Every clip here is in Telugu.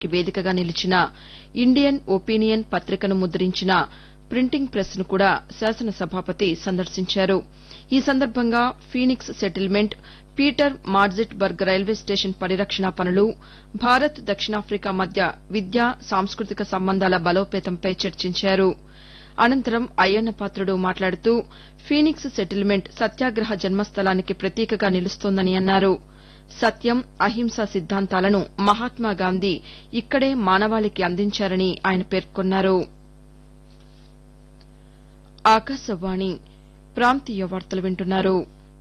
వేదికగా నిలిచిన ఇండియన్ ఒపీనియన్ పత్రికను ముద్రించిన ప్రింటింగ్ ప్రెస్ ను కూడా శాసనసభాపతి సందర్శించారు ఈ సందర్భంగా Phoenix settlement Pietermaritzburg railway station పరిరక్షణ పనులు భారత్ దక్షిణాఫ్రికా మధ్య విద్యా సాంస్కృతిక సంబంధాల బలోపేతంపై చర్చించారు అనంతరం అయ్యన్నపాత్రుడు మాట్లాడుతూ ఫీనిక్స్ సెటిల్మెంట్ సత్యాగ్రహ జన్మస్థలానికి ప్రతీకగా నిలుస్తోందని అన్నారు సత్యం అహింస సిద్దాంతాలను మహాత్మాగాంధీ ఇక్కడే మానవాళికి అందించారని ఆయన పేర్కొన్నారు ఆకాశవాణి ప్రాంతీయ వార్తలు వింటున్నారు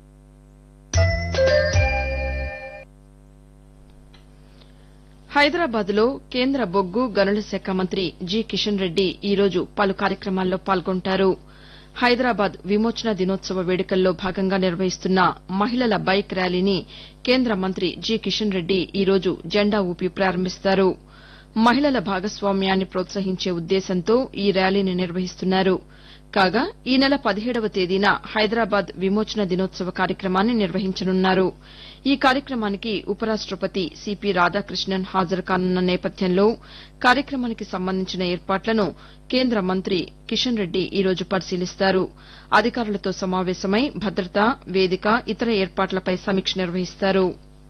హైదరాబాద్లో కేంద్ర బొగ్గు గనుల శాఖ మంత్రి జి కిషన్ రెడ్డి ఈరోజు పలు కార్యక్రమాల్లో పాల్గొంటారు హైదరాబాద్ విమోచన దినోత్సవ వేడుకల్లో భాగంగా నిర్వహిస్తున్న మహిళల బైక్ ర్యాలీని కేంద్ర మంత్రి జి కిషన్ రెడ్డి ఈరోజు జెండా ఊపి ప్రారంభిస్తారు మహిళల భాగస్వామ్యాన్ని ప్రోత్సహించే ఉద్దేశంతో ఈ ర్యాలీని నిర్వహిస్తున్నారు కాగా ఈ నెల పదిహేడవ తేదీన హైదరాబాద్ విమోచన దినోత్సవ కార్యక్రమాన్ని నిర్వహించనున్నారు ఈ కార్యక్రమానికి ఉపరాష్టపతి సిపి రాధాకృష్ణన్ హాజరు కానున్న నేపథ్యంలో కార్యక్రమానికి సంబంధించిన ఏర్పాట్లను కేంద్ర మంత్రి కిషన్ రెడ్డి ఈరోజు పరిశీలిస్తారు అధికారులతో సమావేశమై భద్రత వేదిక ఇతర ఏర్పాట్లపై సమీక్ష నిర్వహిస్తారు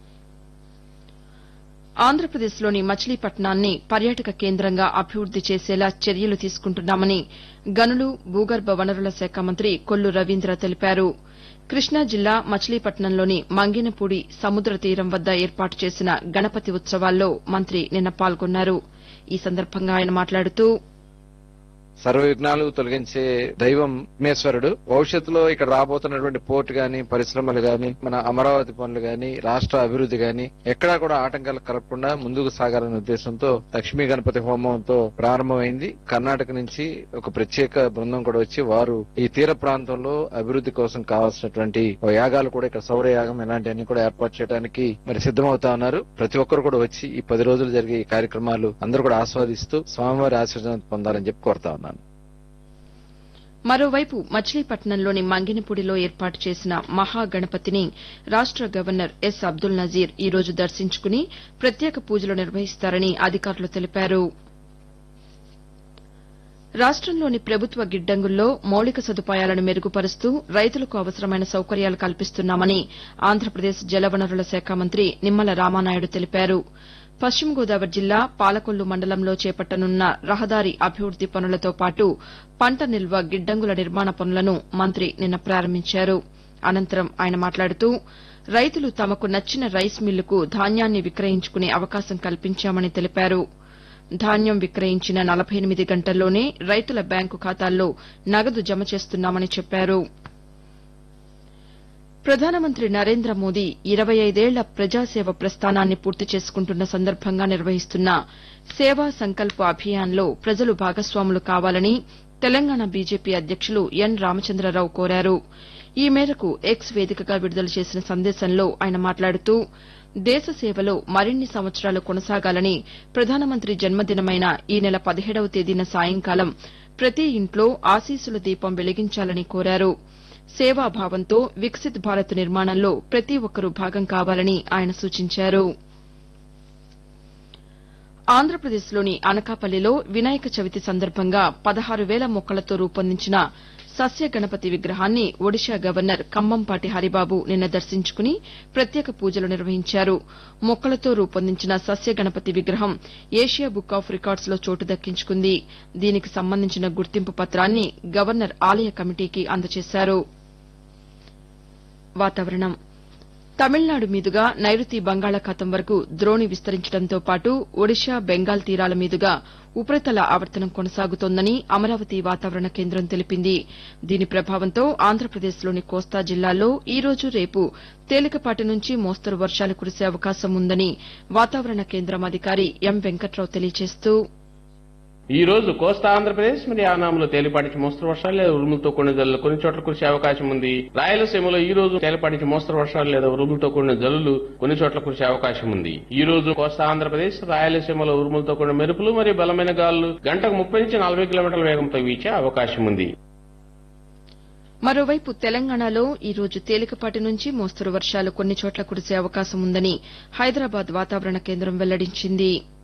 ఆంధ్రప్రదేశ్లోని మచిలీపట్నాన్ని పర్యాటక కేంద్రంగా అభివృద్ది చేసేలా చర్యలు తీసుకుంటున్నామని గనులు భూగర్భ వనరుల శాఖ మంత్రి కొల్లు రవీంద్ర తెలిపారు కృష్ణా జిల్లా మచిలీపట్నంలోని మంగినపూడి సముద్ర తీరం వద్ద ఏర్పాటు చేసిన గణపతి ఉత్సవాల్లో మంత్రి నిన్న పాల్గొన్నారు ఈ సందర్భంగా ఆయన మాట్లాడుతూ సర్వ విఘ్నాలు తొలగించే దైవం మేశ్వరుడు భవిష్యత్తులో ఇక్కడ రాబోతున్నటువంటి పోర్టు గాని పరిశ్రమలు గాని మన అమరావతి పనులు గాని రాష్ట్ర అభివృద్ధి గాని ఎక్కడా కూడా ఆటంకాలు కలగకుండా ముందుకు సాగాలనే ఉద్దేశంతో లక్ష్మీ గణపతి హోమంతో ప్రారంభమైంది కర్ణాటక నుంచి ఒక ప్రత్యేక బృందం కూడా వచ్చి వారు ఈ తీర ప్రాంతంలో అభివృద్ధి కోసం కావాల్సినటువంటి యాగాలు కూడా ఇక్కడ సౌర యాగం ఇలాంటివన్నీ కూడా ఏర్పాటు చేయడానికి మరి సిద్దమవుతా ఉన్నారు ప్రతి ఒక్కరు కూడా వచ్చి ఈ పది రోజులు జరిగే ఈ కార్యక్రమాలు అందరూ కూడా ఆస్వాదిస్తూ స్వామివారి ఆశీర్వాదం పొందాలని చెప్పి కోరుతా ఉన్నాను మరోవైపు మచిలీపట్నంలోని మంగినపూడిలో ఏర్పాటు చేసిన మహాగణపతిని రాష్ట గవర్నర్ ఎస్ అబ్దుల్ నజీర్ ఈరోజు దర్శించుకుని ప్రత్యేక పూజలు నిర్వహిస్తారని అధికారులు తెలిపారు రాష్టంలోని ప్రభుత్వ గిడ్డంగుల్లో మౌలిక సదుపాయాలను మెరుగుపరుస్తూ రైతులకు అవసరమైన సౌకర్యాలు కల్పిస్తున్నామని ఆంధ్రప్రదేశ్ జలవనరుల శాఖ మంత్రి నిమ్మల రామానాయుడు తెలిపారు పశ్చిమ గోదావరి జిల్లా పాలకొల్లు మండలంలో చేపట్టనున్న రహదారి అభివృద్ది పనులతో పాటు పంట నిల్వ గిడ్డంగుల నిర్మాణ పనులను మంత్రి నిన్న ప్రారంభించారు అనంతరం ఆయన మాట్లాడుతూ రైతులు తమకు నచ్చిన రైస్ మిల్లుకు ధాన్యాన్ని విక్రయించుకునే అవకాశం కల్పించామని తెలిపారు ధాన్యం విక్రయించిన నలభై ఎనిమిది గంటల్లోనే రైతుల బ్యాంకు ఖాతాల్లో నగదు జమ చేస్తున్నామని చెప్పారు ప్రధానమంత్రి నరేంద్ర మోదీ ఇరవై ఐదేళ్ల ప్రజాసేవ ప్రస్థానాన్ని పూర్తి చేసుకుంటున్న సందర్భంగా నిర్వహిస్తున్న సేవా సంకల్ప్ అభియాన్లో ప్రజలు భాగస్వాములు కావాలని తెలంగాణ బీజేపీ అధ్యక్షులు ఎన్ రామచంద్రరావు కోరారు ఈ మేరకు ఎక్స్ వేదికగా విడుదల చేసిన సందేశంలో ఆయన మాట్లాడుతూ దేశ సేవలో మరిన్ని సంవత్సరాలు కొనసాగాలని ప్రధానమంత్రి జన్మదినమైన ఈ నెల పదిహేడవ తేదీన సాయంకాలం ప్రతి ఇంట్లో ఆశీస్సుల దీపం వెలిగించాలని కోరారు సేవాభావంతో వికసిత్ భారత్ నిర్మాణంలో ప్రతి ఒక్కరూ భాగం కావాలని ఆయన సూచించారు ఆంధ్రప్రదేశ్లోని అనకాపల్లిలో వినాయక చవితి సందర్భంగా పదహారు వేల మొక్కలతో రూపొందించిన సస్య గణపతి విగ్రహాన్ని ఒడిషా గవర్నర్ కంబంపాటి హరిబాబు నిన్న దర్శించుకుని ప్రత్యేక పూజలు నిర్వహించారు మొక్కలతో రూపొందించిన సస్య గణపతి విగ్రహం ఏషియా బుక్ ఆఫ్ రికార్డ్స్ లో చోటు దక్కించుకుంది దీనికి సంబంధించిన గుర్తింపు పత్రాన్ని గవర్నర్ ఆలయ కమిటీకి అందజేశారు వాతావరణం తమిళనాడు మీదుగా నైరుతి బంగాళాఖాతం వరకు ద్రోణి విస్తరించడంతో పాటు ఒడిషా బెంగాల్ తీరాల మీదుగా ఉపరితల ఆవర్తనం కొనసాగుతోందని అమరావతి వాతావరణ కేంద్రం తెలిపింది దీని ప్రభావంతో ఆంధ్రప్రదేశ్లోని కోస్తా జిల్లాల్లో ఈ రోజు రేపు తేలికపాటి నుంచి మోస్తరు వర్షాలు కురిసే అవకాశం ఉందని వాతావరణ కేంద్రం అధికారి ఎం వెంకట్రావు తెలియజేస్తూ ఈ రోజు కోస్తా ఆంధ్రప్రదేశ్ మరియు యానాంలో తేలిపాటి మోస్తరు వర్షాలు లేదా ఉరుములతో కూడిన జల్లులు కొన్ని చోట్ల కురిసే అవకాశం ఉంది రాయలసీమలో ఈ రోజు తేలిపాటి మోస్తరు వర్షాలు లేదా ఉరుములతో కూడిన జల్లులు కొన్ని చోట్ల కురిసే అవకాశం ఉంది ఈ రోజు కోస్తా ఆంధ్రప్రదేశ్ రాయలసీమలో ఉరుములతో కూడిన మెరుపులు మరియు బలమైన గాలులు గంటకు ముప్పై నుంచి నలభై కిలోమీటర్ల వేగంతో వీచే అవకాశం ఉంది మరోవైపు తెలంగాణలో ఈ రోజు తేలికపాటి నుంచి మోస్తరు వర్షాలు కొన్ని చోట్ల కురిసే అవకాశం ఉందని హైదరాబాద్ వాతావరణ కేంద్రం వెల్లడించింది